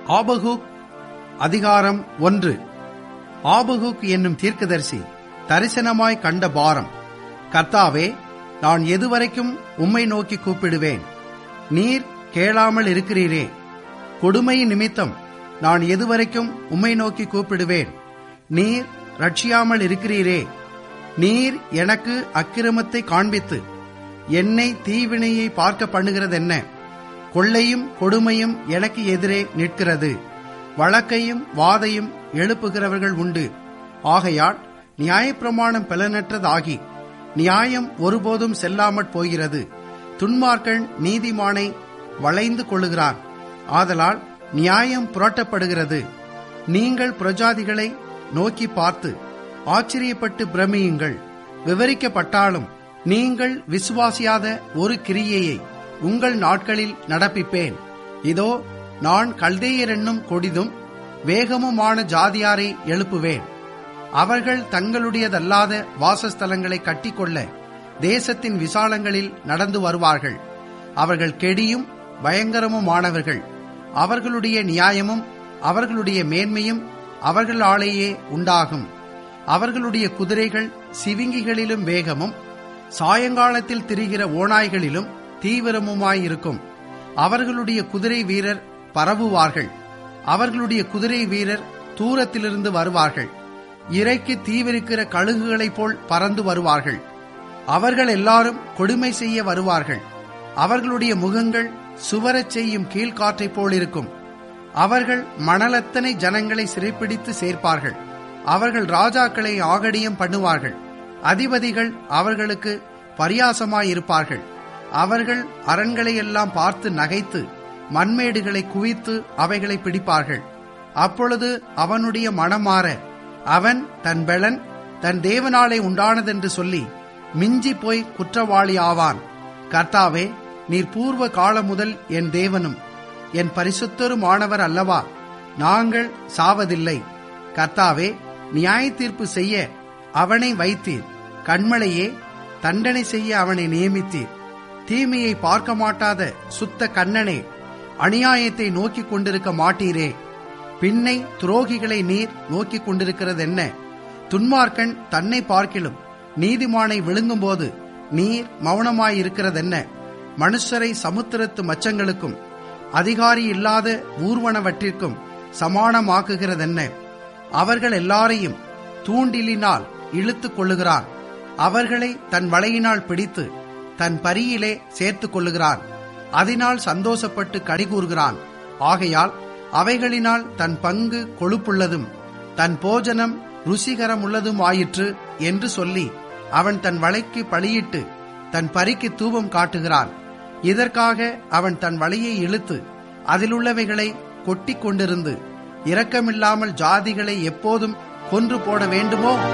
ஆபகுக் அதிகாரம் ஒன்று ஆபகுக் என்னும் தீர்க்கதரிசி தரிசனமாய் கண்ட பாரம் கர்த்தாவே நான் எதுவரைக்கும் உம்மை நோக்கி கூப்பிடுவேன் நீர் கேளாமல் இருக்கிறீரே கொடுமையின் நிமித்தம் நான் எதுவரைக்கும் உம்மை நோக்கி கூப்பிடுவேன் நீர் ரட்சியாமல் இருக்கிறீரே நீர் எனக்கு அக்கிரமத்தை காண்பித்து என்னை தீவினையை பார்க்க பண்ணுகிறதென்ன கொள்ளையும் கொடுமையும் எனக்கு எதிரே நிற்கிறது வழக்கையும் வாதையும் எழுப்புகிறவர்கள் உண்டு ஆகையால் நியாயப்பிரமாணம் பலனற்றதாகி நியாயம் ஒருபோதும் செல்லாமற் போகிறது துன்மார்க்கன் நீதிமானை வளைந்து கொள்ளுகிறான் ஆதலால் நியாயம் புரட்டப்படுகிறது நீங்கள் பிரஜாதிகளை நோக்கி பார்த்து ஆச்சரியப்பட்டு பிரமியுங்கள் விவரிக்கப்பட்டாலும் நீங்கள் விசுவாசியாத ஒரு கிரியையை உங்கள் நாட்களில் நடப்பிப்பேன் இதோ நான் கல்தேயர் என்னும் கொடிதும் வேகமுமான ஜாதியாரை எழுப்புவேன் அவர்கள் தங்களுடையதல்லாத வாசஸ்தலங்களை கட்டிக்கொள்ள தேசத்தின் விசாலங்களில் நடந்து வருவார்கள் அவர்கள் கெடியும் பயங்கரமுமானவர்கள் அவர்களுடைய நியாயமும் அவர்களுடைய மேன்மையும் அவர்களாலேயே உண்டாகும் அவர்களுடைய குதிரைகள் சிவிங்கிகளிலும் வேகமும் சாயங்காலத்தில் திரிகிற ஓநாய்களிலும் தீவிரமுமாயிருக்கும் அவர்களுடைய குதிரை வீரர் பரவுவார்கள் அவர்களுடைய குதிரை வீரர் தூரத்திலிருந்து வருவார்கள் இறைக்கு தீவிரிக்கிற கழுகுகளைப் போல் பறந்து வருவார்கள் அவர்கள் எல்லாரும் கொடுமை செய்ய வருவார்கள் அவர்களுடைய முகங்கள் சுவரச் செய்யும் கீழ்காற்றைப் போல் இருக்கும் அவர்கள் மணலத்தனை ஜனங்களை சிறைப்பிடித்து சேர்ப்பார்கள் அவர்கள் ராஜாக்களை ஆகடியம் பண்ணுவார்கள் அதிபதிகள் அவர்களுக்கு பரியாசமாயிருப்பார்கள் அவர்கள் அரண்களை எல்லாம் பார்த்து நகைத்து மண்மேடுகளை குவித்து அவைகளை பிடிப்பார்கள் அப்பொழுது அவனுடைய மனமாற அவன் தன் பெலன் தன் தேவனாலே உண்டானதென்று சொல்லி மிஞ்சி போய் குற்றவாளி ஆவான் கர்த்தாவே நீர் பூர்வ காலம் முதல் என் தேவனும் என் பரிசுத்தருமானவர் அல்லவா நாங்கள் சாவதில்லை கர்த்தாவே நியாய தீர்ப்பு செய்ய அவனை வைத்தீர் கண்மலையே தண்டனை செய்ய அவனை நியமித்தீர் தீமையை பார்க்க மாட்டாத சுத்த கண்ணனே அநியாயத்தை நோக்கிக் கொண்டிருக்க மாட்டீரே பின்னை துரோகிகளை நீர் நோக்கிக் கொண்டிருக்கிறது என்ன துன்மார்க்கன் தன்னை பார்க்கிலும் நீதிமானை விழுங்கும்போது நீர் மௌனமாயிருக்கிறதென்ன மனுஷரை சமுத்திரத்து மச்சங்களுக்கும் அதிகாரி இல்லாத ஊர்வனவற்றிற்கும் சமானமாக்குகிறதென்ன அவர்கள் எல்லாரையும் தூண்டிலினால் இழுத்துக் கொள்ளுகிறான் அவர்களை தன் வலையினால் பிடித்து தன் பரியிலே சேர்த்துக் கொள்ளுகிறான் அதனால் சந்தோஷப்பட்டு கடிகூறுகிறான் ஆகையால் அவைகளினால் தன் பங்கு கொழுப்புள்ளதும் தன் போஜனம் ருசிகரமுள்ளதும் ஆயிற்று என்று சொல்லி அவன் தன் வலைக்கு பழியிட்டு தன் பரிக்கு தூபம் காட்டுகிறான் இதற்காக அவன் தன் வலையை இழுத்து அதிலுள்ளவைகளை கொட்டிக் கொண்டிருந்து இரக்கமில்லாமல் ஜாதிகளை எப்போதும் கொன்று போட வேண்டுமோ